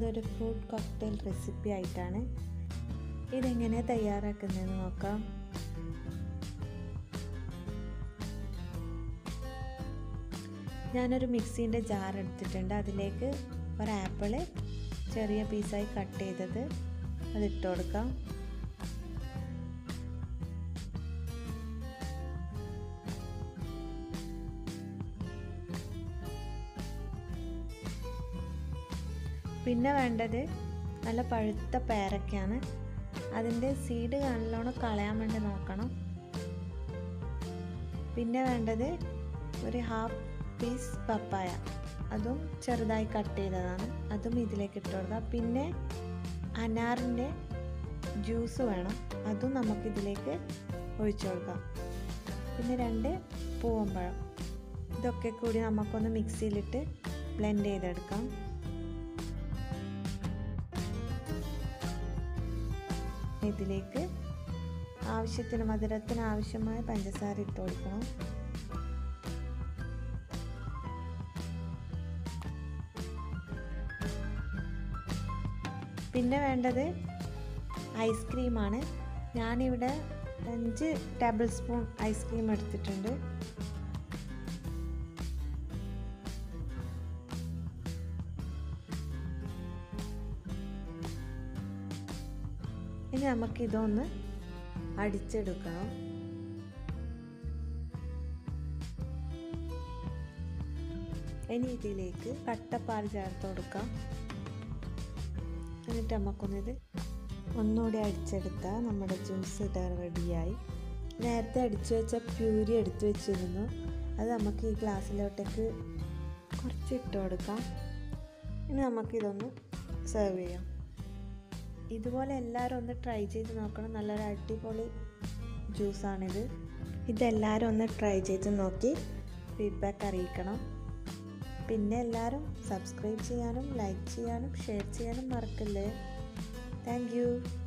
ഇതൊരു fruit cocktail recipe ആയിട്ടാണ് ഇതെങ്ങനെ തയ്യാറാക്കുന്നതെന്ന് നോക്കാം ഞാനൊരു മിക്സീൻ്റെ ജാർ എടുത്തിട്ടുണ്ട് അതിലേക്ക് ഒരു ആപ്പിള് ചെറിയ പീസായി കട്ട് ചെയ്തത് അതിട്ട് കൊടുക്കാം പിന്നെ വേണ്ടത് നല്ല പഴുത്ത പേരൊക്കെയാണ് അതിൻ്റെ സീഡ് നല്ലോണം കളയാൻ വേണ്ടി നോക്കണം പിന്നെ വേണ്ടത് ഒരു ഹാഫ് പീസ് പപ്പായ അതും ചെറുതായി കട്ട് ചെയ്തതാണ് അതും ഇതിലേക്ക് ഇട്ട് കൊടുക്കുക പിന്നെ അനാറിൻ്റെ ജ്യൂസ് വേണം അതും നമുക്കിതിലേക്ക് ഒഴിച്ചു കൊടുക്കാം പിന്നെ രണ്ട് പൂവമ്പഴം ഇതൊക്കെ കൂടി നമുക്കൊന്ന് മിക്സിയിലിട്ട് ബ്ലെൻഡ് ചെയ്തെടുക്കാം ഇതിലേക്ക് ആവശ്യത്തിന് മധുരത്തിന് ആവശ്യമായ പഞ്ചസാര ഇട്ട് കൊടുക്കണം പിന്നെ വേണ്ടത് ഐസ്ക്രീമാണ് ഞാനിവിടെ അഞ്ച് ടേബിൾ സ്പൂൺ ഐസ്ക്രീം എടുത്തിട്ടുണ്ട് ഇനി നമുക്കിതൊന്ന് അടിച്ചെടുക്കണം ഇനി ഇതിലേക്ക് കട്ടപ്പാൽ ചേർത്ത് കൊടുക്കാം എന്നിട്ട് നമുക്കൊന്നിത് ഒന്നുകൂടി അടിച്ചെടുത്താൽ നമ്മുടെ ജ്യൂസ് ഇട റെഡിയായി നേരത്തെ അടിച്ചു വെച്ച പ്യൂരി എടുത്തു വെച്ചിരുന്നു അത് നമുക്ക് ഈ ഗ്ലാസ്സിലോട്ടേക്ക് കുറച്ച് ഇട്ട് കൊടുക്കാം ഇനി നമുക്കിതൊന്ന് സെർവ് ചെയ്യാം ഇതുപോലെ എല്ലാവരും ഒന്ന് ട്രൈ ചെയ്ത് നോക്കണം നല്ലൊരു അടിപൊളി ജ്യൂസാണിത് ഇതെല്ലാവരും ഒന്ന് ട്രൈ ചെയ്ത് നോക്കി ഫീഡ്ബാക്ക് അറിയിക്കണം പിന്നെ എല്ലാവരും സബ്സ്ക്രൈബ് ചെയ്യാനും ലൈക്ക് ചെയ്യാനും ഷെയർ ചെയ്യാനും മറക്കല്ലേ താങ്ക്